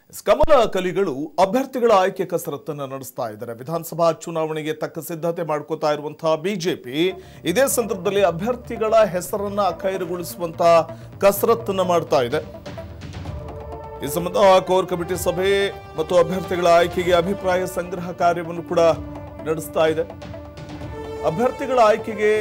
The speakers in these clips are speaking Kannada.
ಕಮಲ ಕಲಿಗಳು ಅಭ್ಯರ್ಥಿಗಳ ಆಯ್ಕೆ ಕಸರತ್ತನ್ನು ನಡೆಸ್ತಾ ಇದ್ದಾರೆ ವಿಧಾನಸಭಾ ಚುನಾವಣೆಗೆ ತಕ್ಕ ಸಿದ್ಧತೆ ಮಾಡ್ಕೋತಾ ಇರುವಂತಹ ಬಿಜೆಪಿ ಇದೇ ಸಂದರ್ಭದಲ್ಲಿ ಅಭ್ಯರ್ಥಿಗಳ ಹೆಸರನ್ನ ಅಖೈರುಗೊಳಿಸುವಂತಹ ಕಸರತ್ತನ್ನ ಮಾಡ್ತಾ ಇದೆ ಈ ಸಂಬಂಧ ಕೋರ್ ಕಮಿಟಿ ಸಭೆ ಮತ್ತು ಅಭ್ಯರ್ಥಿಗಳ ಆಯ್ಕೆಗೆ ಅಭಿಪ್ರಾಯ ಸಂಗ್ರಹ ಕಾರ್ಯವನ್ನು ಕೂಡ ನಡೆಸ್ತಾ ಇದೆ ಅಭ್ಯರ್ಥಿಗಳ ಆಯ್ಕೆಗೆ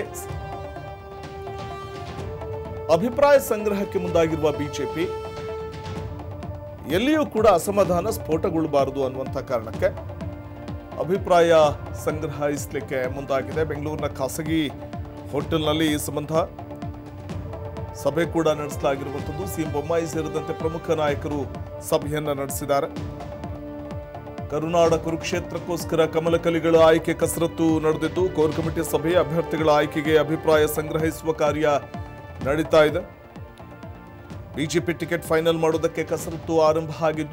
ಅಭಿಪ್ರಾಯ ಸಂಗ್ರಹಕ್ಕೆ ಮುಂದಾಗಿರುವ ಬಿಜೆಪಿ ಎಲ್ಲಿಯೂ ಕೂಡ ಅಸಮಾಧಾನ ಸ್ಫೋಟಗೊಳ್ಳಬಾರದು ಅನ್ನುವಂಥ ಕಾರಣಕ್ಕೆ ಅಭಿಪ್ರಾಯ ಸಂಗ್ರಹಿಸಲಿಕ್ಕೆ ಮುಂದಾಗಿದೆ ಬೆಂಗಳೂರಿನ ಖಾಸಗಿ ಹೋಟೆಲ್ನಲ್ಲಿ ಈ ಸಂಬಂಧ ಸಭೆ ಕೂಡ ನಡೆಸಲಾಗಿರುವಂಥದ್ದು ಸಿಎಂ ಬೊಮ್ಮಾಯಿ ಸೇರಿದಂತೆ ಪ್ರಮುಖ ನಾಯಕರು ಸಭೆಯನ್ನ ನಡೆಸಿದ್ದಾರೆ ಕರುನಾಡ ಕುರುಕ್ಷೇತ್ರಕ್ಕೋಸ್ಕರ ಕಮಲಕಲಿಗಳ ಆಯ್ಕೆ ಕಸರತ್ತು ನಡೆದಿದ್ದು ಕೋರ್ ಕಮಿಟಿ ಸಭೆ ಅಭ್ಯರ್ಥಿಗಳ ಆಯ್ಕೆಗೆ ಅಭಿಪ್ರಾಯ ಸಂಗ್ರಹಿಸುವ ಕಾರ್ಯ ನಡೀತಾ ಇದೆ ಬಿಜೆಪಿ ಟಿಕೆಟ್ ಫೈನಲ್ ಮಾಡೋದಕ್ಕೆ ಕಸರತ್ತು ಆರಂಭ ಆಗಿದ್ದು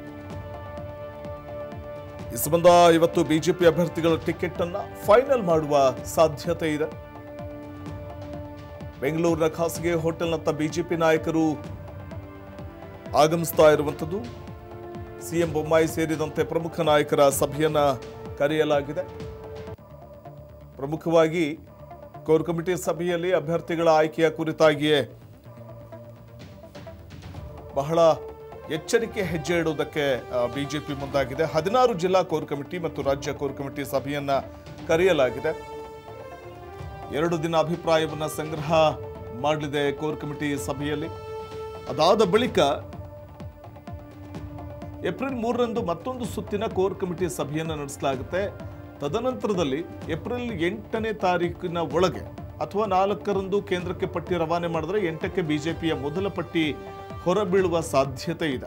ಈ ಸಂಬಂಧ ಇವತ್ತು ಬಿಜೆಪಿ ಅಭ್ಯರ್ಥಿಗಳ ಟಿಕೆಟ್ ಅನ್ನ ಫೈನಲ್ ಮಾಡುವ ಸಾಧ್ಯತೆ ಇದೆ ಬೆಂಗಳೂರಿನ ಖಾಸಗಿ ಹೋಟೆಲ್ನತ್ತ ಬಿಜೆಪಿ ನಾಯಕರು ಆಗಮಿಸ್ತಾ ಇರುವಂಥದ್ದು ಸಿಎಂ ಬೊಮ್ಮಾಯಿ ಸೇರಿದಂತೆ ಪ್ರಮುಖ ನಾಯಕರ ಸಭೆಯನ್ನ ಕರೆಯಲಾಗಿದೆ ಪ್ರಮುಖವಾಗಿ ಕೋರ್ ಕಮಿಟಿ ಸಭೆಯಲ್ಲಿ ಅಭ್ಯರ್ಥಿಗಳ ಆಯ್ಕೆಯ ಕುರಿತಾಗಿಯೇ ಬಹಳ ಎಚ್ಚರಿಕೆ ಹೆಜ್ಜೆ ಇಡುವುದಕ್ಕೆ ಬಿಜೆಪಿ ಮುಂದಾಗಿದೆ ಹದಿನಾರು ಜಿಲ್ಲಾ ಕೋರ್ ಕಮಿಟಿ ಮತ್ತು ರಾಜ್ಯ ಕೋರ್ ಕಮಿಟಿ ಸಭೆಯನ್ನ ಕರೆಯಲಾಗಿದೆ ಎರಡು ದಿನ ಅಭಿಪ್ರಾಯವನ್ನ ಸಂಗ್ರಹ ಮಾಡಲಿದೆ ಕೋರ್ ಕಮಿಟಿ ಸಭೆಯಲ್ಲಿ ಅದಾದ ಬಳಿಕ ಏಪ್ರಿಲ್ ಮೂರರಂದು ಮತ್ತೊಂದು ಸುತ್ತಿನ ಕೋರ್ ಕಮಿಟಿ ಸಭೆಯನ್ನು ನಡೆಸಲಾಗುತ್ತೆ ತದನಂತರದಲ್ಲಿ ಏಪ್ರಿಲ್ ಎಂಟನೇ ತಾರೀಕಿನ ಒಳಗೆ ಅಥವಾ ನಾಲ್ಕರಂದು ಕೇಂದ್ರಕ್ಕೆ ಪಟ್ಟಿ ರವಾನೆ ಮಾಡಿದ್ರೆ ಎಂಟಕ್ಕೆ ಬಿಜೆಪಿಯ ಮೊದಲ ಪಟ್ಟಿ ಹೊರಬೀಳುವ ಸಾಧ್ಯತೆ ಇದೆ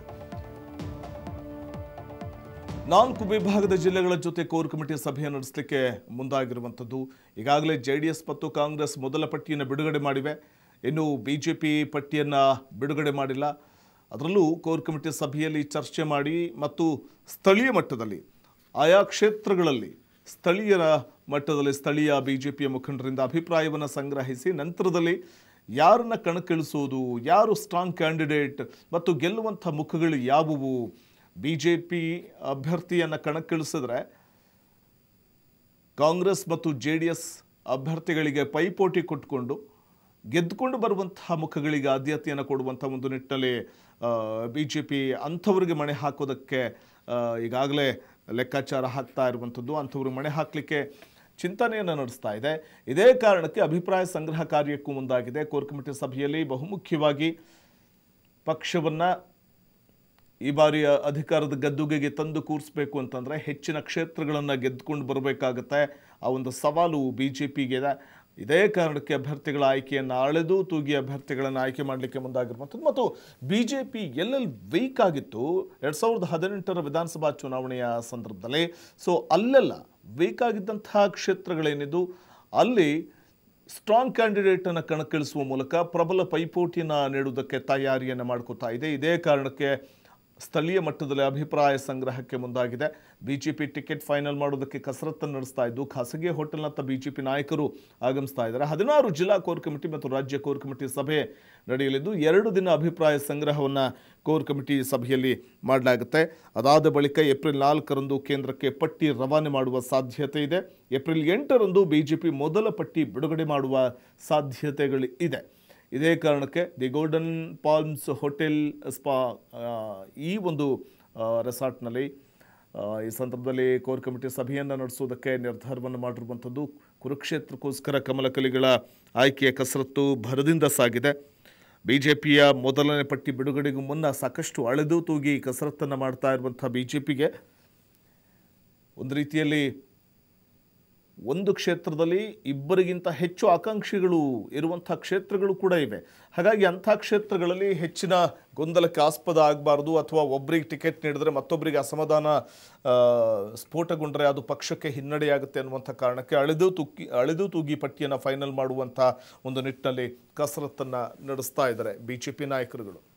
ನಾಲ್ಕು ವಿಭಾಗದ ಜಿಲ್ಲೆಗಳ ಜೊತೆ ಕೋರ್ ಕಮಿಟಿ ಸಭೆ ನಡೆಸಲಿಕ್ಕೆ ಮುಂದಾಗಿರುವಂಥದ್ದು ಈಗಾಗಲೇ ಜೆಡಿಎಸ್ ಮತ್ತು ಕಾಂಗ್ರೆಸ್ ಮೊದಲ ಪಟ್ಟಿಯನ್ನು ಬಿಡುಗಡೆ ಮಾಡಿವೆ ಇನ್ನು ಬಿಜೆಪಿ ಪಟ್ಟಿಯನ್ನು ಬಿಡುಗಡೆ ಮಾಡಿಲ್ಲ ಅದರಲ್ಲೂ ಕೋರ್ ಕಮಿಟಿ ಸಭೆಯಲ್ಲಿ ಚರ್ಚೆ ಮಾಡಿ ಮತ್ತು ಸ್ಥಳೀಯ ಮಟ್ಟದಲ್ಲಿ ಆಯಾ ಕ್ಷೇತ್ರಗಳಲ್ಲಿ ಸ್ಥಳೀಯರ ಮಟ್ಟದಲ್ಲಿ ಸ್ಥಳೀಯ ಬಿಜೆಪಿಯ ಮುಖಂಡರಿಂದ ಅಭಿಪ್ರಾಯವನ್ನು ಸಂಗ್ರಹಿಸಿ ನಂತರದಲ್ಲಿ ಯಾರನ್ನ ಕಣಕ್ಕಿಳಿಸುವುದು ಯಾರು ಸ್ಟ್ರಾಂಗ್ ಕ್ಯಾಂಡಿಡೇಟ್ ಮತ್ತು ಗೆಲ್ಲುವಂಥ ಮುಖಗಳು ಯಾವುವು ಬಿಜೆಪಿ ಅಭ್ಯರ್ಥಿಯನ್ನು ಕಣಕ್ಕಿಳಿಸಿದ್ರೆ ಕಾಂಗ್ರೆಸ್ ಮತ್ತು ಜೆ ಡಿ ಎಸ್ ಅಭ್ಯರ್ಥಿಗಳಿಗೆ ಪೈಪೋಟಿ ಕೊಟ್ಟುಕೊಂಡು ಗೆದ್ದುಕೊಂಡು ಬರುವಂತಹ ಮುಖಗಳಿಗೆ ಆದ್ಯತೆಯನ್ನು ಕೊಡುವಂಥ ಒಂದು ನಿಟ್ಟಿನಲ್ಲಿ ಬಿ ಜೆ ಪಿ ಅಂಥವ್ರಿಗೆ ಮಣೆ ಹಾಕೋದಕ್ಕೆ ಆ, ಈಗಾಗಲೇ ಲೆಕ್ಕಾಚಾರ ಹಾಕ್ತಾ ಇರುವಂಥದ್ದು ಅಂಥವ್ರಿಗೆ ಮಣೆ ಹಾಕಲಿಕ್ಕೆ ಚಿಂತನೆಯನ್ನು ನಡೆಸ್ತಾ ಇದೆ ಇದೇ ಕಾರಣಕ್ಕೆ ಅಭಿಪ್ರಾಯ ಸಂಗ್ರಹ ಕಾರ್ಯಕ್ಕೂ ಮುಂದಾಗಿದೆ ಕೋರ್ ಕಮಿಟಿ ಸಭೆಯಲ್ಲಿ ಬಹುಮುಖ್ಯವಾಗಿ ಪಕ್ಷವನ್ನು ಈ ಬಾರಿಯ ಅಧಿಕಾರದ ಗದ್ದುಗೆಗೆ ತಂದು ಕೂರಿಸಬೇಕು ಅಂತಂದರೆ ಹೆಚ್ಚಿನ ಕ್ಷೇತ್ರಗಳನ್ನು ಗೆದ್ದುಕೊಂಡು ಬರಬೇಕಾಗತ್ತೆ ಆ ಒಂದು ಸವಾಲು ಬಿ ಜೆ ಪಿಗೆ ಇದೆ ಇದೇ ಕಾರಣಕ್ಕೆ ಅಭ್ಯರ್ಥಿಗಳ ಆಯ್ಕೆಯನ್ನು ಅಳೆದು ತೂಗಿ ಅಭ್ಯರ್ಥಿಗಳನ್ನು ಆಯ್ಕೆ ಮಾಡಲಿಕ್ಕೆ ಮುಂದಾಗಿರುವಂಥದ್ದು ಮತ್ತು ಬಿ ಜೆ ಪಿ ಎಲ್ಲೆಲ್ಲಿ ವೀಕ್ ಆಗಿತ್ತು ಎರಡು ಸಾವಿರದ ಹದಿನೆಂಟರ ವಿಧಾನಸಭಾ ಚುನಾವಣೆಯ ಸಂದರ್ಭದಲ್ಲಿ ಸೊ ಅಲ್ಲೆಲ್ಲ ವೀಕ್ ಆಗಿದ್ದಂತಹ ಕ್ಷೇತ್ರಗಳೇನಿದ್ದು ಅಲ್ಲಿ ಸ್ಟ್ರಾಂಗ್ ಕ್ಯಾಂಡಿಡೇಟನ್ನು ಕಣಕ್ಕಿಳಿಸುವ ಮೂಲಕ ಪ್ರಬಲ ಪೈಪೋಟಿಯನ್ನು ನೀಡುವುದಕ್ಕೆ ತಯಾರಿಯನ್ನು ಮಾಡ್ಕೋತಾ ಇದೆ ಇದೇ ಕಾರಣಕ್ಕೆ ಸ್ಥಳೀಯ ಮಟ್ಟದಲ್ಲಿ ಅಭಿಪ್ರಾಯ ಸಂಗ್ರಹಕ್ಕೆ ಮುಂದಾಗಿದೆ ಬಿಜೆಪಿ ಟಿಕೆಟ್ ಫೈನಲ್ ಮಾಡೋದಕ್ಕೆ ಕಸರತ್ತನ್ನು ನಡೆಸ್ತಾ ಇದ್ದು ಖಾಸಗಿ ಹೋಟೆಲ್ನತ್ತ ಬಿಜೆಪಿ ನಾಯಕರು ಆಗಮಿಸ್ತಾ ಇದ್ದಾರೆ ಹದಿನಾರು ಜಿಲ್ಲಾ ಕೋರ್ ಕಮಿಟಿ ಮತ್ತು ರಾಜ್ಯ ಕೋರ್ ಕಮಿಟಿ ಸಭೆ ನಡೆಯಲಿದ್ದು ಎರಡು ದಿನ ಅಭಿಪ್ರಾಯ ಸಂಗ್ರಹವನ್ನು ಕೋರ್ ಕಮಿಟಿ ಸಭೆಯಲ್ಲಿ ಮಾಡಲಾಗುತ್ತೆ ಅದಾದ ಬಳಿಕ ಏಪ್ರಿಲ್ ನಾಲ್ಕರಂದು ಕೇಂದ್ರಕ್ಕೆ ಪಟ್ಟಿ ರವಾನೆ ಮಾಡುವ ಸಾಧ್ಯತೆ ಇದೆ ಏಪ್ರಿಲ್ ಎಂಟರಂದು ಬಿಜೆಪಿ ಮೊದಲ ಪಟ್ಟಿ ಬಿಡುಗಡೆ ಮಾಡುವ ಸಾಧ್ಯತೆಗಳು ಇದೆ ಇದೇ ಕಾರಣಕ್ಕೆ the golden palms hotel spa ಆ, ಈ ಒಂದು ಆ, ರೆಸಾರ್ಟ್ನಲ್ಲಿ ಆ, ಈ ಸಂದರ್ಭದಲ್ಲಿ ಕೋರ್ ಕಮಿಟಿ ಸಭೆಯನ್ನು ನಡೆಸುವುದಕ್ಕೆ ನಿರ್ಧಾರವನ್ನು ಮಾಡಿರುವಂಥದ್ದು ಕುರುಕ್ಷೇತ್ರಕ್ಕೋಸ್ಕರ ಕಮಲಕಲಿಗಳ ಆಯ್ಕೆಯ ಕಸರತ್ತು ಭರದಿಂದ ಸಾಗಿದೆ ಬಿ ಜೆ ಪಿಯ ಮೊದಲನೇ ಪಟ್ಟಿ ಬಿಡುಗಡೆಗೂ ಮುನ್ನ ಸಾಕಷ್ಟು ಅಳೆದು ತೂಗಿ ಕಸರತ್ತನ್ನು ಮಾಡ್ತಾ ಇರುವಂಥ ಬಿ ಜೆ ಪಿಗೆ ಒಂದು ರೀತಿಯಲ್ಲಿ ಒಂದು ಕ್ಷೇತ್ರದಲ್ಲಿ ಇಬ್ಬರಿಗಿಂತ ಹೆಚ್ಚು ಆಕಾಂಕ್ಷಿಗಳು ಇರುವಂಥ ಕ್ಷೇತ್ರಗಳು ಕೂಡ ಇವೆ ಹಾಗಾಗಿ ಅಂಥ ಕ್ಷೇತ್ರಗಳಲ್ಲಿ ಹೆಚ್ಚಿನ ಗೊಂದಲಕ್ಕೆ ಆಸ್ಪದ ಆಗಬಾರ್ದು ಅಥವಾ ಒಬ್ಬರಿಗೆ ಟಿಕೆಟ್ ನೀಡಿದ್ರೆ ಮತ್ತೊಬ್ಬರಿಗೆ ಅಸಮಾಧಾನ ಆ, ಸ್ಫೋಟಗೊಂಡ್ರೆ ಅದು ಪಕ್ಷಕ್ಕೆ ಹಿನ್ನಡೆಯಾಗುತ್ತೆ ಅನ್ನುವಂಥ ಕಾರಣಕ್ಕೆ ಅಳೆದು ತೂಗಿ ಅಳೆದು ತೂಗಿ ಪಟ್ಟಿಯನ್ನು ಫೈನಲ್ ಮಾಡುವಂಥ ಒಂದು ನಿಟ್ಟಿನಲ್ಲಿ ಕಸರತ್ತನ್ನು ನಡೆಸ್ತಾ ಇದ್ದಾರೆ ಬಿ ಜೆ ಪಿ ನಾಯಕರುಗಳು